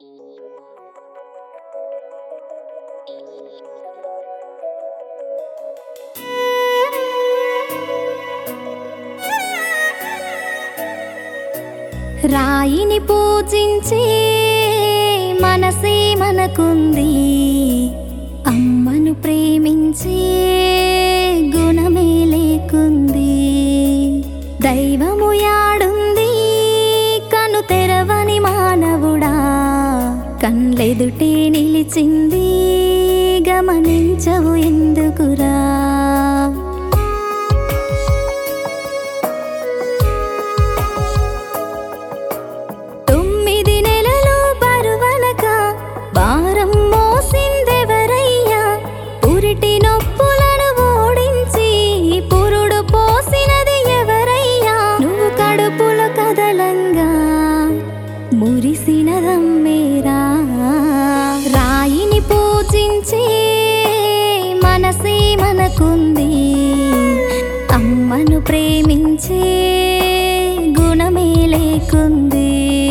రాయిని పూజించే మనసే మనకుంది అమ్మను ప్రేమించే గుణమే లేకుంది దైవము యాడుంది కను తెరవని మానవుడా కన్లెదుటే నిలిచింది గమనించవు ఎందుకురా తొమ్మిది నెలలు బరువనక భారం మోసిందెవరయ్యా పురిటి నొప్పులను ఓడించి పురుడు పోసినది ఎవరయ్యా నువ్వు కడుపులో కదలంగా మురిసినదమ్మేరా రాయిని పూజించే మనసే మనకుంది అమ్మను ప్రేమించే గుణమే లేకుంది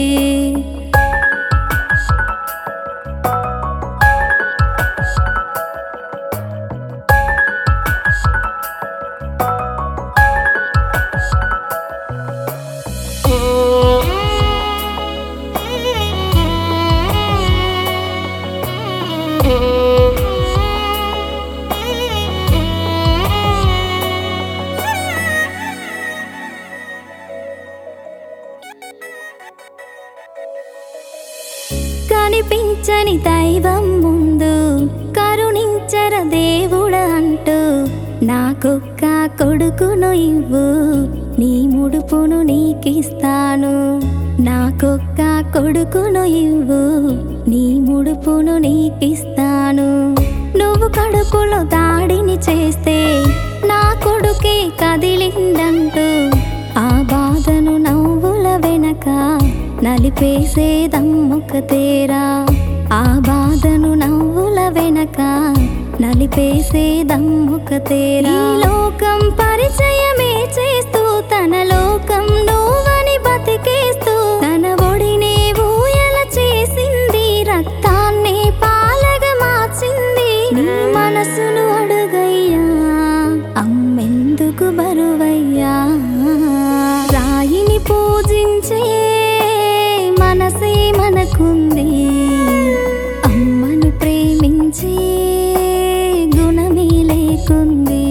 కనిపించని దైవం ముందు కరుణించర దేవుడ అంటూ నాకొక్క కొడుకును ఇవ్వు నీ ముడుపును నీకిస్తాను నాకొక్క కొడుకును ఇవ్వు నీ ముడుపును నీకిస్తాను నువ్వు కడుపులో దాడిని చేస్తే నా కొడుకే కదిలిందంటూ ఆ బాధను నవ్వుల వెనక నలిపేసేదమ్మొక తేరా ఆ బాధను నవ్వుల వెనక నలిపేసేదమ్మొక తేరా ఈ లోకం పరిచయమే చేస్తూ తన లోకం నువ్వని బతికేస్తూ తన ఒడినే ఊయల చేసింది రక్తాన్ని పాలగా మార్చింది నీ మనసును అడుగయ్యా అమ్మెందుకు బరువయ్యా రాయిని పూజించే మనసే మనకుంది అమ్మను ప్రేమించే గుణమే లేకుంది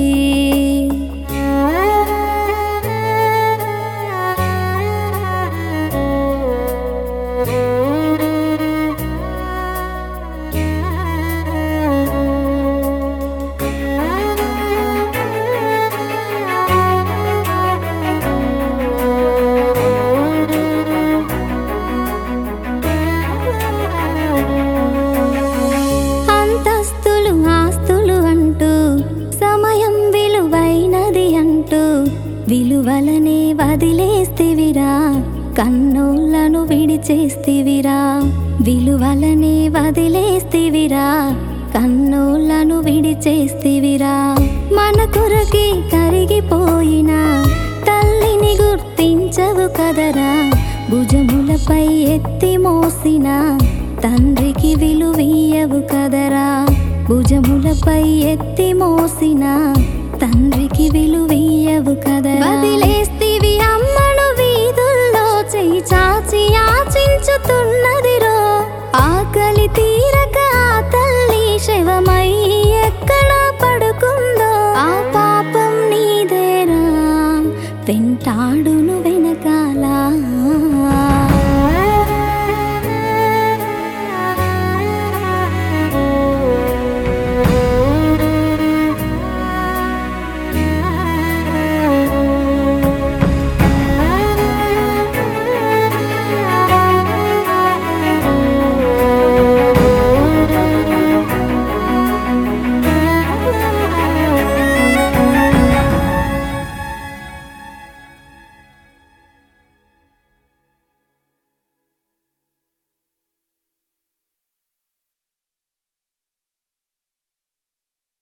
అంతస్తులు ఆస్తులు అంటూ సమయం విలువైనది అంటూ విలువలనే వదిలేస్తివిరా కన్నోళ్ళను విడిచేస్తివిరా విలువలనే వదిలేస్తివిరా కన్నోళ్ళను విడిచేస్తివిరా మన కొరకి కరిగిపోయిన తల్లిని గుర్తించవు కదరా భుజములపై ఎత్తి మోసిన తండ్రికి విలువీయవు కదరా భుజములపై ఎత్తి మోసిన తండ్రికి విలువీయవు కదరా వదిలేస్తివి అమ్మను వీధుల్లో చెయ్యి చాచి యాచించుతున్నదిరో ఆకలి తీరక ఆ తల్లి శవమై ఎక్కడ పడుకుందో ఆ పాపం నీదేరా వెంటాడును వెనకాల